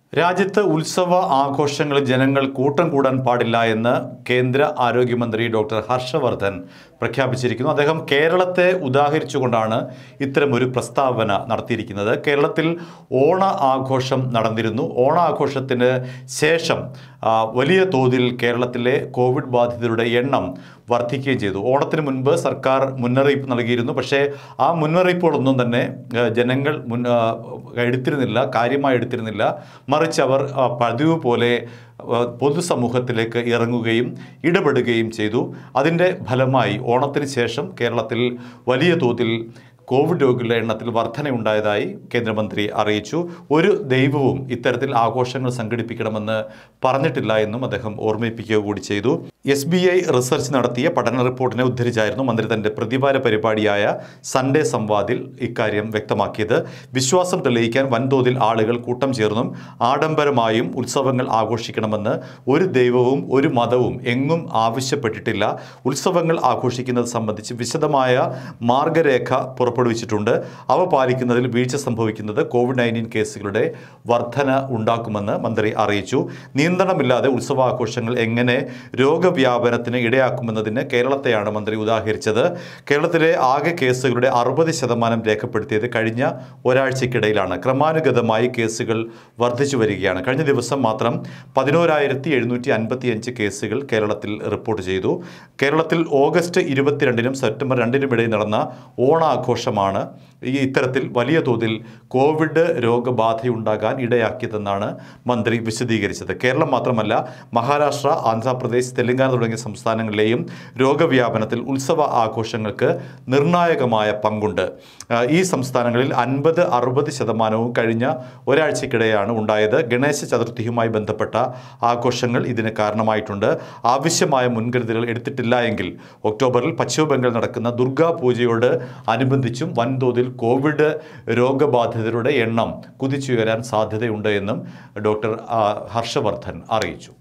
രാജ്യത്ത് ഉത്സവ ആഘോഷങ്ങളിൽ ജനങ്ങൾ കൂട്ടം കൂടാൻ പാടില്ല എന്ന് കേന്ദ്ര ആരോഗ്യമന്ത്രി ഡോക്ടർ ഹർഷവർദ്ധൻ പ്രഖ്യാപിച്ചിരിക്കുന്നു അദ്ദേഹം കേരളത്തെ ഉദാഹരിച്ചുകൊണ്ടാണ് ഇത്തരമൊരു പ്രസ്താവന നടത്തിയിരിക്കുന്നത് കേരളത്തിൽ ഓണ ആഘോഷം നടന്നിരുന്നു ഓണ ആഘോഷത്തിന് ശേഷം ആ, വലിയ തോതിൽ കേരളത്തിലെ കോവിഡ് ബാധിതരുടെ എണ്ണം വർദ്ധിക്കുകയും ചെയ്തു ഓണത്തിന് മുൻപ് സർക്കാർ മുന്നറിയിപ്പ് നൽകിയിരുന്നു പക്ഷേ ആ മുന്നറിയിപ്പുകളൊന്നും തന്നെ ആ, ജനങ്ങൾ മുൻ ആ, എടുത്തിരുന്നില്ല കാര്യമായി എടുത്തിരുന്നില്ല മറിച്ച് അവർ ആ, പതിവ് പോലെ ആ, പൊതുസമൂഹത്തിലേക്ക് ഇറങ്ങുകയും ഇടപെടുകയും ചെയ്തു അതിൻ്റെ ഫലമായി ഓണത്തിന് ശേഷം കേരളത്തിൽ വലിയ തോതിൽ കോവിഡ് രോഗികളുടെ എണ്ണത്തിൽ വർധനയുണ്ടായതായി കേന്ദ്രമന്ത്രി അറിയിച്ചു ഒരു ദൈവവും ഇത്തരത്തിൽ ആഘോഷങ്ങൾ സംഘടിപ്പിക്കണമെന്ന് പറഞ്ഞിട്ടില്ല എന്നും അദ്ദേഹം ഓർമ്മിപ്പിക്കുക കൂടി ചെയ്തു എസ് ബി ഐ റിസർച്ച് നടത്തിയ പഠന റിപ്പോർട്ടിനെ ഉദ്ധരിച്ചായിരുന്നു മന്ത്രി തന്റെ പ്രതിവാര പരിപാടിയായ സൺഡേ സംവാദിൽ ഇക്കാര്യം വ്യക്തമാക്കിയത് വിശ്വാസം തെളിയിക്കാൻ വൻതോതിൽ ആളുകൾ കൂട്ടം ചേർന്നും ആഡംബരമായും ഉത്സവങ്ങൾ ആഘോഷിക്കണമെന്ന് ഒരു ദൈവവും ഒരു മതവും എങ്ങും ആവശ്യപ്പെട്ടിട്ടില്ല ഉത്സവങ്ങൾ ആഘോഷിക്കുന്നത് സംബന്ധിച്ച് വിശദമായ മാർഗരേഖ പുറപ്പെടുവിച്ചിട്ടുണ്ട് അവ പാലിക്കുന്നതിൽ വീഴ്ച സംഭവിക്കുന്നത് കോവിഡ് നയൻറ്റീൻ കേസുകളുടെ വർധന ഉണ്ടാക്കുമെന്ന് മന്ത്രി അറിയിച്ചു നിയന്ത്രണമില്ലാതെ ഉത്സവാഘോഷങ്ങൾ എങ്ങനെ രോഗവ്യാപനത്തിന് ഇടയാക്കുമെന്നതിന് കേരളത്തെയാണ് മന്ത്രി ഉദാഹരിച്ചത് കേരളത്തിലെ ആകെ കേസുകളുടെ അറുപത് ശതമാനം രേഖപ്പെടുത്തിയത് കഴിഞ്ഞ ഒരാഴ്ചയ്ക്കിടയിലാണ് ക്രമാനുഗതമായി കേസുകൾ വർദ്ധിച്ചു വരികയാണ് കഴിഞ്ഞ ദിവസം മാത്രം പതിനോരായിരത്തി എഴുന്നൂറ്റി അൻപത്തിയഞ്ച് കേസുകൾ കേരളത്തിൽ റിപ്പോർട്ട് ചെയ്തു കേരളത്തിൽ ഓഗസ്റ്റ് ഇരുപത്തിരണ്ടിനും സെപ്റ്റംബർ രണ്ടിനും ഇടയിൽ നടന്ന ഓണാഘോഷമാണ് ഈ ഇത്തരത്തിൽ വലിയ തോതിൽ കോവിഡ് രോഗബാധയുണ്ടാകാൻ ഇടയാക്കിയതെന്നാണ് മന്ത്രി വിശദീകരിച്ചത് കേരളം മാത്രമല്ല മഹാരാഷ്ട്ര ആന്ധ്രാപ്രദേശ് തെലങ്കാന തുടങ്ങിയ സംസ്ഥാനങ്ങളിലെയും രോഗവ്യാപനത്തിൽ ഉത്സവ ആഘോഷങ്ങൾക്ക് നിർണായകമായ പങ്കുണ്ട് ആ, ഈ സംസ്ഥാനങ്ങളിൽ അൻപത് അറുപത് ശതമാനവും കഴിഞ്ഞ ഒരാഴ്ചക്കിടെയാണ് ഉണ്ടായത് ഗണേശ ചതുർത്ഥിയുമായി ബന്ധപ്പെട്ട ആഘോഷങ്ങൾ ഇതിന് കാരണമായിട്ടുണ്ട് ആവശ്യമായ മുൻകരുതലുകൾ എടുത്തിട്ടില്ല എങ്കിൽ ഒക്ടോബറിൽ പശ്ചിമ ബംഗാൾ നടക്കുന്ന ദുർഗാ പൂജയോട് അനുബന്ധിച്ചും വൻതോതിൽ കോവിഡ് രോഗബാധിതരുടെ എണ്ണം കുതിച്ചുയരാൻ സാധ്യതയുണ്ട് എന്നും ഡോക്ടർ ആ, ഹർഷവർദ്ധൻ അറിയിച്ചു